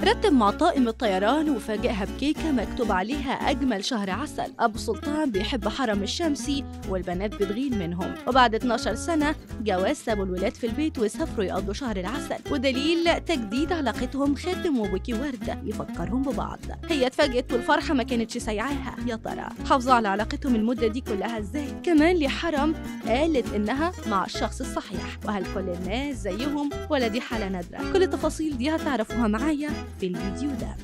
رتب مع طاقم الطيران وفاجئها بكيكة مكتوب عليها أجمل شهر عسل أبو سلطان بيحب حرم الشمسي والبنات بتغير منهم وبعد 12 سنة جواز سابوا الولاد في البيت وسافروا يقضوا شهر العسل ودليل تجديد علاقتهم خاتم وبوكي وردة يفكرهم ببعض هي اتفاجئت والفرحة ما كانتش سايعاها يا ترى حافظوا على علاقتهم المدة دي كلها ازاي كمان لحرم قالت انها مع الشخص الصحيح وهل كل الناس زيهم ولا دي حالة نادرة كل التفاصيل دي هتعرفوها معايا في الفيديو ده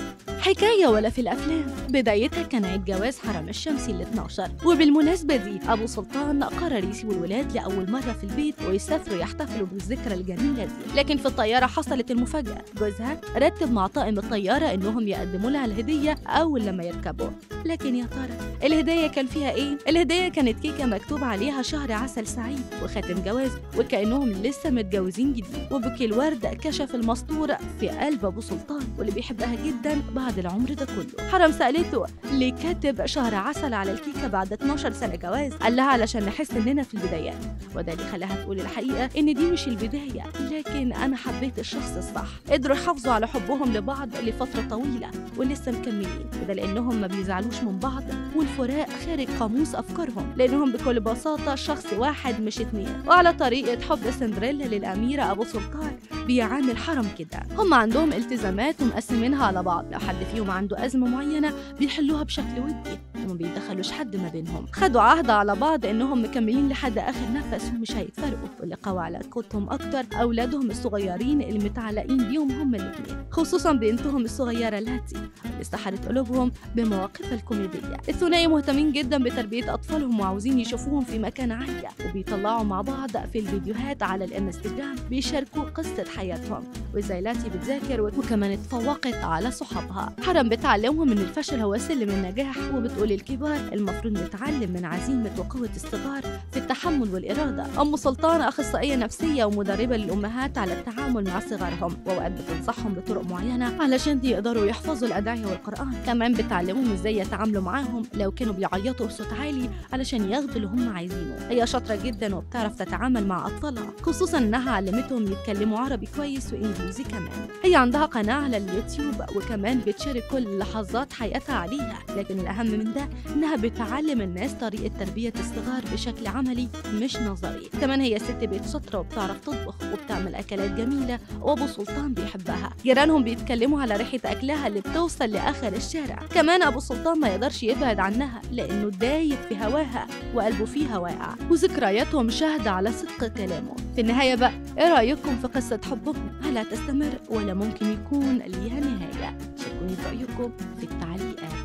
حكاية ولا في الأفلام بدايتها كان عيد جواز حرم الشمسي ال 12 وبالمناسبة دي أبو سلطان قرر يسيب الولاد لأول مرة في البيت ويسافروا يحتفلوا بالذكرى الجميلة دي لكن في الطيارة حصلت المفاجأة جوزها رتب مع طاقم الطيارة إنهم يقدموا لها الهدية أول لما يركبوا لكن يا ترى الهدية كان فيها إيه؟ الهدية كانت كيكة مكتوب عليها شهر عسل سعيد وخاتم جواز وكأنهم لسه متجوزين جديد وبوكي الورد كشف المستور في قلب أبو سلطان واللي بيحبها جدا بعد العمر ده كله حرم سألته ليه كاتب شهر عسل على الكيكة بعد 12 سنة جواز قال لها علشان نحس إننا في البدايات وده اللي خلاها تقول الحقيقة إن دي مش البداية لكن أنا حبيت الشخص الصح قدروا يحافظوا على حبهم لبعض لفترة طويلة ولسه مكملين وده لأنهم ما بيزعلوش من بعض والفراق خارج قاموس أفكارهم لأنهم بكل بساطة شخص واحد مش اتنين وعلى طريقة حب سندريلا للأميرة أبو سلطان بيعامل حرم كده هم عندهم التزامات ومقسمينها على بعض لو حد فيهم عنده أزمة معينة بيحلوها بشكل ودي وما بيدخلوش حد ما بينهم خدوا عهد على بعض انهم مكملين لحد اخر نفس ومش هيتفرقوا واللي قوى علاقتهم اكتر اولادهم الصغيرين اللي متعلقين بيهم هم الاثنين خصوصا بنتهم الصغيره لاتي اللي سحرت قلوبهم بمواقفها الكوميديه الثنائي مهتمين جدا بتربيه اطفالهم وعاوزين يشوفوهم في مكان عاليه وبيطلعوا مع بعض في الفيديوهات على الانستجرام بيشاركوا قصه حياتهم وازاي لاتي بتذاكر وكمان اتفوقت على صحابها حرم بتعلمهم ان الفشل هو سلم النجاح وبتقول الكبار المفروض نتعلم من عزيمة وقوة الصغار في التحمل والإرادة أم سلطان أخصائية نفسية ومدربة للأمهات على التعامل مع صغارهم وأوقات بتنصحهم بطرق معينة علشان يقدروا يحفظوا الأدعية والقرآن كمان بتعلمهم إزاي يتعاملوا معاهم لو كانوا بيعيطوا بصوت عالي علشان ياخدوا اللي هم عايزينه هي شاطرة جدا وبتعرف تتعامل مع أطفالها خصوصا إنها علمتهم يتكلموا عربي كويس وإنجليزي كمان هي عندها قناة على اليوتيوب وكمان بتشارك كل لحظات حياتها عليها لكن الأهم من ده إنها بتعلم الناس طريقة تربية الصغار بشكل عملي مش نظري كمان هي ست بيت شاطرة وبتعرف تطبخ وبتعمل أكلات جميلة وأبو سلطان بيحبها جيرانهم بيتكلموا على ريحة أكلها اللي بتوصل لآخر الشارع كمان أبو سلطان ما يقدرش يبعد عنها لأنه دايب في هواها وقلبه فيها واقع وذكرياتهم شاهدة على صدق كلامه في النهاية بقى إيه رأيكم في قصة حبكم هل هتستمر ولا ممكن يكون ليها نهاية شاركوني برأيكم في التعليقات